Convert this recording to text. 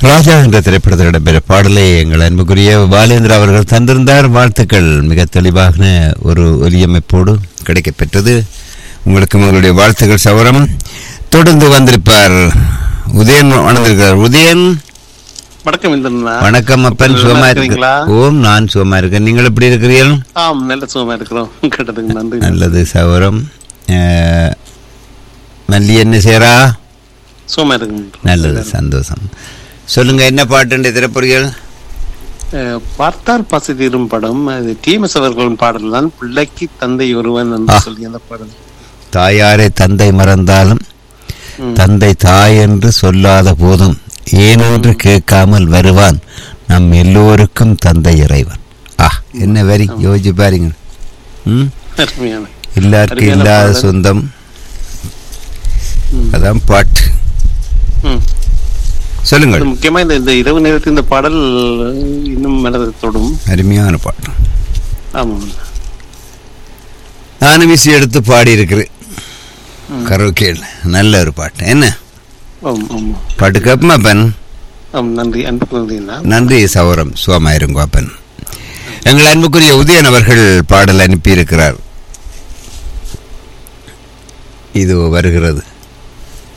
ராஜா என்ற திரைப்படத்தில் இடம்பெற்ற பாடலை எங்கள் அன்புக்குரிய பாலேந்திரா அவர்கள் தந்திருந்தார் வாழ்த்துக்கள் மிக தெளிவான ஒரு ஒலியமைப்போடு கிடைக்கப் பெற்றது உங்களுக்கு உங்களுடைய வாழ்த்துக்கள் சவரம் தொடர்ந்து வந்திருப்பார் உதயன் வணந்திருக்கிறார் உதயன் வணக்கம் இந்திரனா வணக்கம் அப்பன் சுகமா இருக்கு இருக்கிறீங்களா? ஓம் நான் சுகமா இருக்கேன் நீங்கள் எப்படி இருக்கிறீர்கள் ஆம் நல்ல சுகமா இருக்கிறோம் கேட்டதுக்கு நன்றி நல்லது சவரம் அஹ், மல்லி என்ன சேரா சுகமா இருக்கு நல்லது சந்தோஷம் சொல்லுங்க என்ன பாட்டு திரைப்பொறிகள் அஹ், பார்த்தால் பசி தீரும் படம் அது டிஎம்எஸ் அவர்களின் பாடல் தான் பிள்ளைக்கு தந்தை ஒருவன் என்று ஆ. சொல்லி அந்த பாடல் தாயாரை தந்தை மறந்தாலும் ம். தந்தை தாய் என்று சொல்லாத போதும் ஏனென்று கேட்காமல் வருவான் நம் எல்லோருக்கும் தந்தை இறைவன் ஆ என்ன வரி யோசிச்சு பாருங்க ம் அருமையான எல்லாருக்கும் அருமையான இல்லாத பாடல். சொந்தம் ம். அதான் பாட்டு ம். சொல்லுங்கள் அது முக்கியமா இந்த இந்த இரவு நேரத்தில் இந்த பாடல் இன்னும் மனதை தொடும் அருமையான பாட்டு ஆமாம் நானும் விசி எடுத்து பாடி இருக்கிறேன் ம். கரோக்கேல் நல்ல ஒரு பாட்டு என்ன ஆம் ஆமா பாட்டு கேட்பமா அப்பன் ஆம் நன்றி அன்புக்கு நன்றிண்ணா நன்றி சௌரம் சுகமாயிருங்க அப்பன் எங்கள் அன்புக்குரிய உதயன் அவர்கள் பாடல் அனுப்பியிருக்கிறார் இது வருகிறது